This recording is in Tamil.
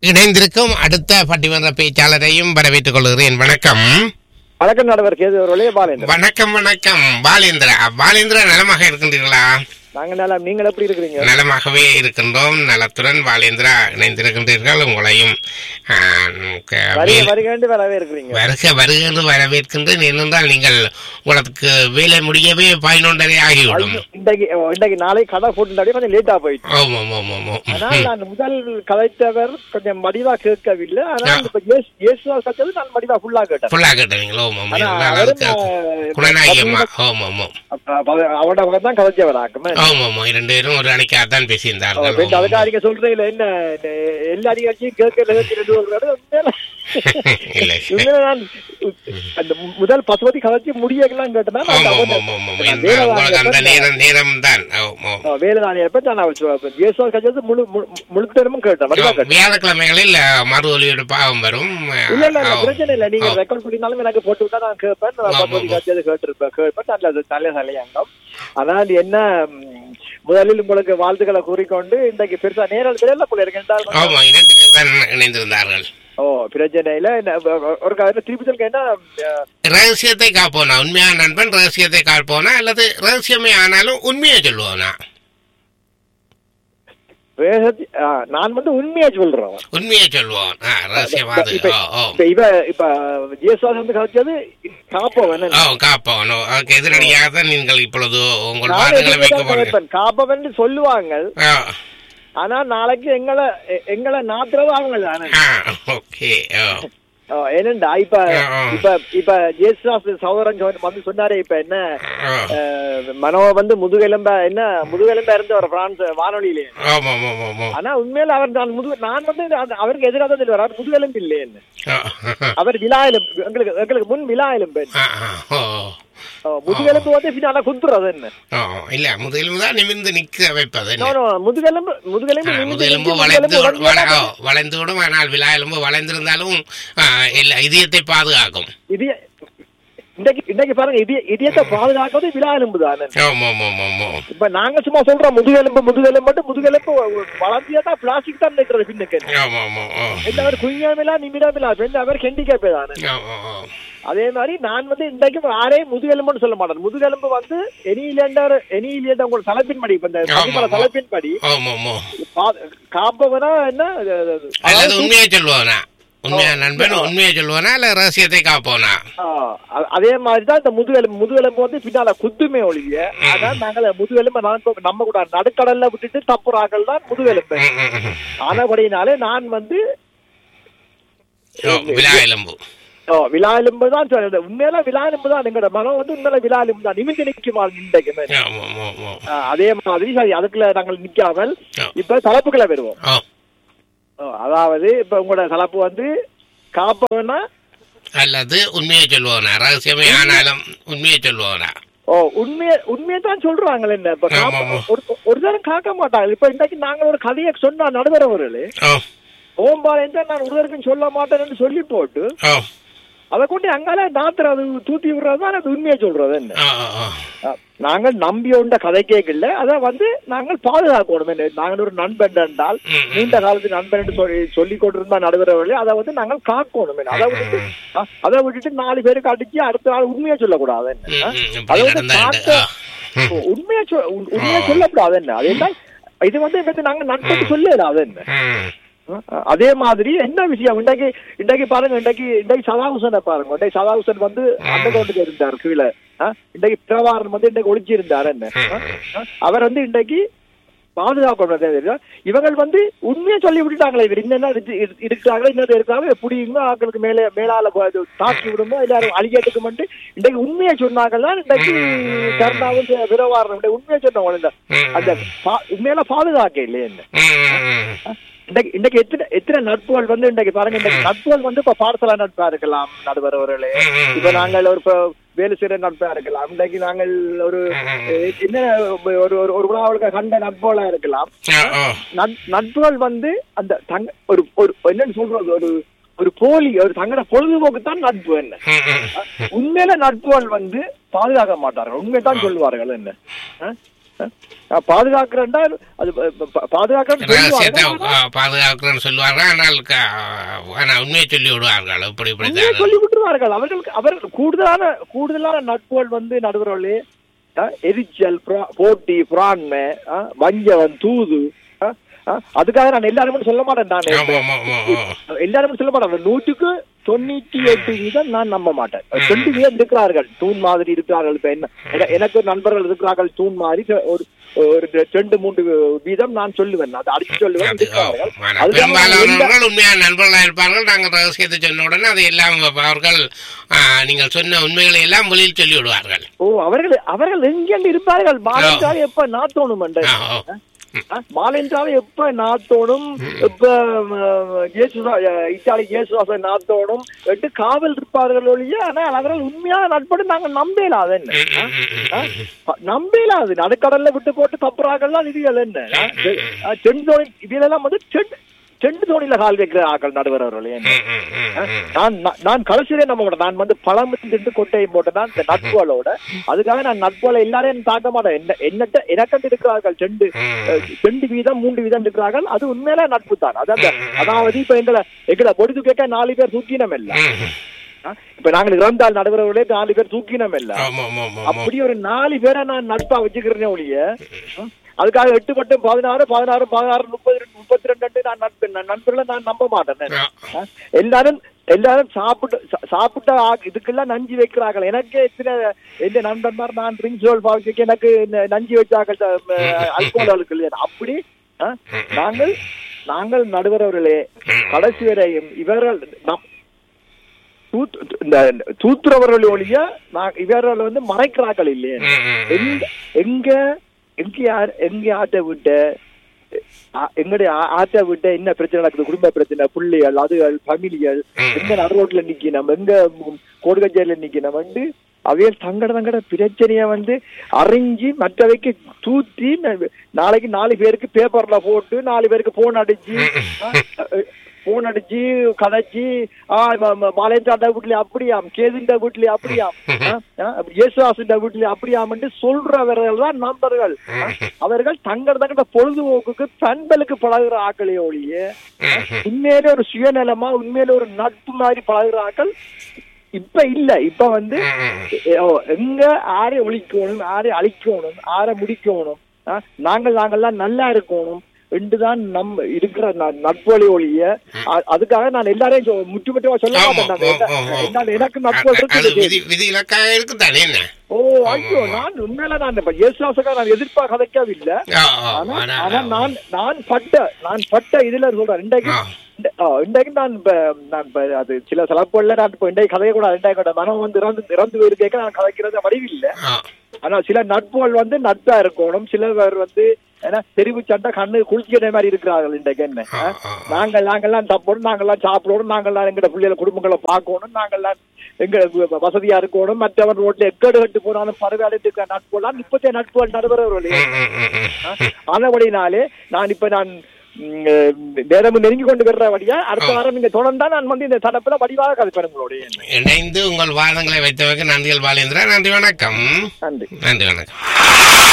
இணைந்திருக்கும் அடுத்த பட்டிமன்ற பேச்சாளரையும் வரவேற்றுக் கொள்கிறேன் வணக்கம் வணக்கம் நடுவர் கேது அவர்களே பாலேந்திரன் வணக்கம் வணக்கம் பாலேந்திரா பாலேந்திரா நலமாக இருக்கின்றீர்களா நாங்க நல்லா நீங்கள் எப்படி இருக்கிறீங்க நலமாகவே இருக்கின்றோம் நலத்துடன் பாலேந்திரா இணைந்திருக்கின்றீர்கள் உங்களையும் ஆ, க- வருக வேல்- வருகண்டு வரவே இருக்கிறீங்க வருக வருக என்று வரவேற்கின்றேன் ஏனென்றால் நீங்கள் உங்களுக்கு வேலை முடியவே பதினொன்றரை ஆகிவிடும் ஐயோ, இன்றைக்கு ஓ, இன்றைக்கு நாளை கதை போட்டு கொஞ்சம் லேட்டா போயிடுச்சு ஆமாம் ஆமாம் ஆமாம் ஆனால் நான் முதல் கதைத்தவர் கொஞ்சம் மடிவா கேட்கவில்லை ஆனால் இப்ப இயேசு இயேசுவா கத்தது நான் மடிவா ஃபுல்லா கேட்டேன் ஃபுல்லாக கேட்டீங்களோ ஆமாம் ஆனா இருந்தால் அவரும், அதுக்கு அஹ், குணநாயகமா ஆமாம் ஆமாம் அப்ப- அப்ப அவரோட பக்கம் தான் கதைச்சவர் ஆக்குமே ஆமாம் ஆமாம் இரண்டு பேரும் ஒரு அணிக்காகத்தான் பேசியிருந்தார்கள் பெண் ஆமாம், அதுக்காக நீங்க சொல்றீங்களா என்ன என்ன, எல்லா நிகழ்ச்சியும் கேட்க ரெண்டு சொல்றாரு உண்மையில இல்லை. உண்மையில நான் அந்த முதல் பசுபதி கதைச்சு முடியலாம் கேட்டேன்னா நான் ஆமாம் அவன் ஆமாம் ஆமாம் நான் என்றால் உங்களுக்கு அந்த வேலைவாதியை நேரம் நேரம் தான் ஆமாம் வேலுதானியை பற்றி நான் அவர் இயேசுவா கஜது முழு முழு- முழுக்க நேரமும் கேட்டேன் வடிவா கேட்டேன் வியாழக்கிழமைகளில் மறு ஒலியோட பாவம் வரும் இல்ல இல்ல இல்ல ஆ, பிரச்சனை இல்ல நீங்க ஆ. ரெக்கார்ட் பண்ணினாலும் எனக்கு போட்டு விட்டா நான் கேட்பேன் நான் ஆமா, பசுபதி ஆமா. கஜது கேட்டிருப்பேன் கேட்பேன் நல்ல நல்ல தலையங்கம் ஆனால் என்ன ம், முதலில் உங்களுக்கு வாழ்த்துக்களை கூறிக்கொண்டு இன்றைக்கு பெருசா நேரில் விரைவில் போல இருக்கேன் ஆமாம் இரண்டு பேர் தான் இணைந்திருந்தார்கள் ஓ பிரச்சனை இல்ல என்ன, ஒரு காரணம் திருப்பி சொல்லுங்க என்ன அஹ், ரகசியத்தை காப்போனா உண்மையான நண்பன் ரகசியத்தை காப்போனா அல்லது ரகசியமே ஆனாலும் உண்மையை சொல்லுவோனா வேகத்தி- ஆ, நான் வந்து உண்மையா சொல்றேன் உண்மையை சொல்லுவோம் ஆ, ரகசியமாது இப்ப ஓ ஓ இப்ப இவ இப்ப ஜேசுவாஸ் வந்து கதைச்சது காப்பவன் ஓ காப்போம் அதுக்கு எதிரடியாக தான் நீங்கள் இப்பொழுது உங்கள் நானே வாதங்களை வைக்க இதுதான் போறீங்க கேட்பேன். காப்பவன் சொல்லுவாங்க ஆ, ஆனா நாளைக்கு எங்களை எ- எங்களை நாத்துறது அவங்க தானே ஆ, ஓகே ஓ ஓ, ஏனண்டா இப்ப ஆ, ஆ. இப்ப இப்ப ஜேசுதாஸ் சௌரன் சொன்ன- வந்து சொன்னாரே இப்ப என்ன ஓ அஹ், மனோ வந்து முதுகெலும்ப என்ன முதுகெலும்ப இருந்து ஒரு பிரான்ஸ் வானொலியிலே ஆமாம் ஆமாம் ஆமாம் ஆனா உண்மையில அவர் நான் முது நான் வந்து அது- அவருக்கு எதிராக தான் சொல்லுவார் அவர் முதுகெலும்பு இல்லைன்னு ஆ, அவர் விழா எலும்பு எங்களுக்கு எங்களுக்கு முன் விழா எலும்பு ஆ, ஆ, ஓ ஓ, முதுகெலும்பு வந்து பின்னால குத்துறது என்ன ஓ இல்ல முதலும் தான் நிமிர்ந்து நிற்க வைப்பது No, no, முதுகெலும்பு முதுகெலும்பு நிமிர்ந்து முதலெலும்பு நிற்கும், வளைந்து முதுகெலும்பு வள- உடனே ஓ, வளைந்து விடும் ஆனால் விழா எலும்பு வளைந்திருந்தாலும் ஆ, இல்ல இதயத்தை பாதுகாக்கும் இதய இன்னைக்கு இன்னைக்கு பாருங்க இதய இதயத்தை பாதுகாக்கிறது விழா எலும்பு தானே ஆமா ஆமா ஆமா ஆமா இப்ப நாங்க சும்மா சொல்றோம் முதுகெலும்பு முதுகெலும்பு மட்டும் முதுகெலும்பு வளர்த்தியா தான் பிளாஸ்டிக் தான் நிற்கிறது பின்னுக்கு ஆமா ஆமா ஆ. என்ன அவர் குஞ்சாமிலா நிமிடமில்லா பெண் அவர் ஹெண்டிகேப்பே தானே ஆ, ஆ, ஆ. அதே மாதிரி நான் வந்து இன்றைக்கும் யாரையும் முதுகெலும்புன்னு சொல்ல மாட்டேன் முதுகெலும்பு வந்து எனி இலியண்டர் எனி இலியண்டர் உங்களோட தலைப்பின் படி இப்ப இந்த ஆமா, பதிமூணு ஆமா. தலைப்பின் படி ஆமா ஆமா பா- காப்பவனா என்ன அது- அது- அது- அல்லது அதாவது உண்மையை சொல்லுவானா உண்மையா நண்பன் உண்மையை சொல்லுவானா இல்ல ரகசியத்தை காப்போனா ஆ, அ- அதே மாதிரி தான் இந்த முதுகெலும்பு முதுகெலும்பு வந்து பின்னால குத்துமே ஒழிய ஆனா நாங்க முதுகெலும்பு நான் இப்ப நம்ம கூட நடுக்கடல்ல விட்டுட்டு தப்புறாக்கள் தான் முதுகெலும்பு ம், ம், ம். ஆனபடினாலே நான் வந்து ஓ, விழா எலும்பு ஓ, விழா எலும்பு தான் சொல்றது உண்மையில விழா எலும்பு தான் எங்களோட மனம் வந்து உண்மையில விழா எலும்பு தான் நிமிந்து நிற்குமா இன்றைக்கு ஆமா ஆமா ஆமா ஆ, அதே மாதிரி சரி அதுக்குள்ள நாங்கள் நிக்காமல் ஆ. இப்ப தலைப்புகளை வருவோம் ஓ ஓ, அதாவது இப்ப உங்களோட தலைப்பு வந்து காப்பவனா அல்லது உண்மையை சொல்லுவானா ரகசியமே ஆனாலும் உண்மையை சொல்லுவானா ஓ உண்மையை உண்மையை தான் சொல்றாங்களே என்ன இப்ப ஆமா, காப்ப- ஆமா. ஒரு ஒரு தரம் காக்க மாட்டாங்க இப்ப இன்னைக்கு நாங்க ஒரு கதையை சொன்னா நடுவரவர்களே ஓ ஓம்பால் என்ற நான் ஒருவருக்கும் சொல்ல மாட்டேன்னு சொல்லி போட்டு ஓ அதை கொண்டு அங்கால நாத்திர அது தூத்தி விடுறது தான் அது உண்மையை சொல்றது என்ன ஆ ஆ, ஆ. அ, நாங்கள் நம்பி உண்ட கதை கேட்கல அதை வந்து நாங்கள் பாதுகாக்கணும் என்ன நாங்கள் ஒரு நண்பன் என்றால் ம், ம். நீண்ட காலத்து நண்பன் என்று சொல்லி சொல்லி கொண்டிருந்தா நடுவரவர்களே அதை வந்து நாங்கள் காக்கணும் என்ன அதை விட்டுட்டு அ, அதை விட்டுட்டு நாலு பேருக்கு அடிச்சு அடுத்த நாள் உண்மையை சொல்லக்கூடாது என்ன ம், அ? ம், அதை இப்படி வந்து நடந்தா காக்க ம். உண்மையை சொ- உண்- உண்மையை சொல்லக்கூடாது என்ன அது என்ன இது வந்து எங்களுக்கு நாங்க நட்புக்கு சொல்லல அது என்ன ம். அஹ் அதே மாதிரி என்ன விஷயம் இன்றைக்கு இன்றைக்கு பாருங்க இன்றைக்கு இன்றைக்கு சதாகுசனை பாருங்க இன்றைக்கு சதாகுசன் வந்து அந்த கவுண்டுக்கு இருந்தார் கீழே அஹ் இன்றைக்கு பிரபாரன் வந்து இன்றைக்கு ஒளிச்சிருந்தார் என்ன அஹ் அஹ் அவர் வந்து இன்றைக்கு பாதுகாக்கணும் தெரியும். இவங்கள் வந்து உண்மையை சொல்லி விட்டுட்டாங்களே இவர் இன்னும் இருக்கிறாங்களோ இன்னும் இருக்காங்க எப்படிங்க ஆக்களுக்கு மேலே மேலால போ- இது தாக்கி விடுமோ எல்லாரும் அழியட்டுக்கு மட்டும் இன்றைக்கு உண்மையை சொன்னாங்கன்னா இன்றைக்கு கருணாவும் விரவாரம் உண்மையை சொன்னவங்க ம். அந்த பா- உண்மையில பாதுகாக்க இல்லையே என்ன ம், ம். இன்னைக்கு இன்னைக்கு எத்தனை எத்தனை நட்புகள் வந்து இன்னைக்கு பாருங்க இன்னைக்கு நட்புகள் வந்து இப்ப பாடசாலா நட்பா இருக்கலாம் நடுவர் அவர்களே இப்ப நாங்கள் ஒரு இப்ப வேலு சிறை நட்பா இருக்கலாம் இன்னைக்கு நாங்கள் ஒரு அஹ், என்ன ஒரு ஒரு ஒரு உணவுகளுக்கு கண்ட நட்புகளா இருக்கலாம் ஆ, ஆ. நட்- நட்புகள் வந்து அந்த தங்க ஒரு ஒரு என்னன்னு சொல்றது ஒரு ஒரு போலி ஒரு தங்கட பொழுதுபோக்கு தான் நட்பு என்ன ம், ம். உண்மையில நட்புகள் வந்து பாதுகாக்க மாட்டார்கள் உண்மை தான் சொல்லுவார்கள் என்ன அஹ்? அஹ், பாதுகாக்கிறேன்டா அது ப- ப- பாதுகாக்கிறேன்னு ரகசியத்தை சொல்லுவாங்க. ஆ, பாதுகாக்கிறேன்னு சொல்லுவார்கள் ஆனால் க- ஆனால் உண்மையை சொல்லி விடுவார்கள் இப்படி இப்படி உண்மையை சொல்லி விட்டுருவார்கள் அவர்களுக்கு அவர்கள் கூடுதலான கூடுதலான நட்புகள் வந்து நடுவர்களே அஹ், எரிச்சல் புரா- போட்டி புறாண்மை அஹ், வஞ்சவன் தூது அஹ், அஹ், அதுக்காக நான் எல்லாருமே சொல்ல மாட்டேன் நான் ஆமா ஆமா ஆமா ஆமா. எல்லாருமே சொல்ல மாட்டேன் நூற்றுக்கு தொண்ணூற்றி எட்டு வீதம் நான் நம்ப மாட்டேன் ரெண்டு வீதம் இருக்கிறார்கள் தூண் மாதிரி இருக்கிறார்கள் இப்ப என்ன என- எனக்கு நண்பர்கள் இருக்கிறார்கள் தூண் மாதிரி ஒரு ஒரு ரெண்டு மூன்று வீதம் நான் சொல்லுவேன் அது அடிச்சு சொல்லுவேன் அது, ஓ, இருக்கிறார்கள் ஆனால் அதுக்காக நான் எந்த- பெரும்பாலானவர்கள் உண்மையான நண்பர்களாக இருப்பார்கள் நாங்கள் ரகசியத்தை சொன்ன உடனே அதை எல்லாம் அவர்கள் ஆ, நீங்கள் சொன்ன உண்மைகளை எல்லாம் வெளியில் சொல்லி விடுவார்கள் ஓ அவர்கள் அவர்கள் எங்கேண்டு இருப்பார்கள் மாலென்றால் எப்ப நாத்தோணும் என்ற ஆ, ஓ. மாலென்றால் எப்ப நாத்தோணும் எப்ப இயேசுதா இத்தாலி இயேசுதாச நாத்தோணும் எட்டு காவல் இருப்பார்கள் ஒழிய ஆனால் அவர்கள் உண்மையான நட்போடு நாங்க நம்பல அது என்ன ம், ம், ம், ம், ம். நம்பல அது நடுக்கடல்ல விட்டு போட்டு தப்புறாங்கல்லாம் இதுகள் என்ன செண்டு தோணி இதெல்லாம் வந்து செண்டு செண்டு தோணியில கால் வைக்கிற ஆக்கள் நடுவர் அவர்களே என்ன ம், ம், ம், ம். நான் நான்- நான் கடைசியிலே நம்ப மாட்டேன் நான் வந்து பழம் திண்டு கொட்டையும் போட்டேன் இந்த நட்புகளோட அதுக்காக நான் நட்புகளை எல்லாரையும் தாக்க மாட்டேன் என்ன என்னட்ட எனக்கண்டு இருக்கிறார்கள் செண்டு அஹ், செண்டு வீதம் மூன்று வீதம் இருக்கிறார்கள் அது உண்மையில நட்பு தான் அதாவது அதாவது இப்ப எங்களை எங்களை பொடுத்து கேட்க நாலு பேர் தூக்கினம் இல்ல ம். ஆ? இப்ப நாங்கள் இறந்தால் நடுவர்களே நாலு பேர் தூக்கினம் இல்ல ஆமா ஆமா ஆமா ஆமா அப்படி ஒரு நாலு பேரை நான் நட்பா வச்சுக்கிறேனே ஒழிய ஆ? அதுக்காக எட்டு மட்டும் பதினாறு பதினாறு பதினாறு முப்பது ரெண்டு முப்பத்தி ரெண்டு நான் நட்பு நான் நண்பர்களை நான் நம்ப மாட்டேன் ஆ. ஆ? எல்லாரும் எல்லாரும் சாப்பிட்டு சா- சாப்பிட்ட ஆ- இதுக்கெல்லாம் நஞ்சு வைக்கிறார்கள் எனக்கே எத்தனை எந்த நண்பன்மார் நான் ட்ரிங்க்ஸ் ரோல் பாவிக்க எனக்கு இந்த நஞ்சு வச்சாக்கள் அல்கோஹாலுக்கு இல்லையா அப்படி ஆ? நாங்கள் நாங்கள் நடுவரவர்களே கடைசி வரையும் இவர்கள் நம் தூத்- இந்த தூத்துறவர்கள் ஒழிய நான் இவர்கள் வந்து மறைக்கிறார்கள் இல்லையே ம், ம், ம். எங்க எங்க எங்க யார் எங்க ஆட்டை விட்ட ஆ- எங்களுடைய ஆ- ஆட்டை விட்ட என்ன பிரச்சனை நடக்குது குடும்ப பிரச்சனை பிள்ளைகள் அதுகள் ஃபேமிலிகள் எங்க நடுரோட்ல நிக்கணும் எங்க கோடு கச்சேரியில நிக்கணும் வந்து அவையல் தங்கட தங்கட பிரச்சனைய வந்து அறிஞ்சு மற்றவைக்கு தூத்தி ந- நாளைக்கு நாலு பேருக்கு பேப்பர்ல போட்டு நாலு பேருக்கு போன் அடிச்சு போன் அடிச்சு கதைச்சு மாலேந்திரா வீட்ல அப்படியாம் கேதுண்ட வீட்ல அப்படியாம் இயேசுவாசின் வீட்ல அப்படியாம்னு சொல்றவர்கள் தான் நண்பர்கள் ஆ, அவர்கள் தங்கள் தங்கட பொழுதுபோக்குக்கு பண்பலுக்கு பழகுற ஆக்களே ஒழிய உண்மையிலே ஒரு சுயநலமா உண்மையிலே ஒரு நட்பு மாதிரி பழகுற ஆக்கள் இப்ப இல்ல இப்ப வந்து ஓ, எங்க ஆரை ஒழிக்கணும் ஆரை அழிக்கணும் ஆரை முடிக்கணும் ஆ, நாங்கள் நாங்கள்லாம் நல்லா இருக்கணும் ரெண்டுதான் நம் இருக்கிற ந- நட்புவழி ஒழிய அ- அதுக்காக நான் எல்லாரையும் சொ- முற்று முற்றுமா சொல்ல ஆமா, மாட்டேன் நான் ஆமா, என்ன- ஆமா. என்னால் எனக்கு நட்புகள் அது இருக்குது விதி விதி இலக்காக இருக்குதானே என்ன ஓ ஐயோ நான் உண்மையில நான் இப்ப இயேசுவாசக்கா நான் எதிர்ப்பா கதைக்கவில்லை ஆ, ஆ, ஆனா ஆனா, ஆனா நான் நான் பட்ட நான் பட்ட இதுல சொல்றேன் இன்றைக்கு ஆ. இந்த- ஆ, இன்றைக்கு நான் இப்ப நான் இப்ப அது சில சிலப்புல நான் இப்ப இன்றைக்கு கதைய கூட இன்றைக்கு கூட மனம் வந்து இறந்து இறந்து போயிருக்க நான் கதைக்கிறது வடிவில்லை ஆ. ஆனா சில நட்புகள் வந்து நட்பா இருக்கணும் சில பேர் வந்து ஏன்னா தெருவு சண்டை கண்ணு குளிக்கிற மாதிரி இருக்கிறார்கள் இன்றைக்கு என்ன ஆ, ஆ? ஆ. நாங்கள் நாங்கெல்லாம் சாப்பிடணும் நாங்கெல்லாம் சாப்பிடணும் நாங்கெல்லாம் எங்க பிள்ளைகளை குடும்பங்களை பார்க்கணும் நாங்கெல்லாம் எங்க வ- வசதியா இருக்கணும் மற்றவன் ரோட்ல எக்கடு கட்டு போனாலும் பரவாயில்ல இருக்கிற நட்புலாம் இப்பத்தே நட்புகள் நடுவர்கள் ம், ம், ம், ம். ஆனபடினாலே நான் இப்ப நான் ம், நேரம் நெருங்கி கொண்டு வர்றபடியா அடுத்த வாரம் நீங்க தொடர்ந்தா நான் வந்து இந்த தடப்புல வடிவாக கதைப்பேன் உங்களுடைய இணைந்து உங்கள் வாதங்களை வைத்தவருக்கு நன்றிகள் பாலேந்திரா நன்றி வணக்கம் நன்றி நன்றி வணக்கம்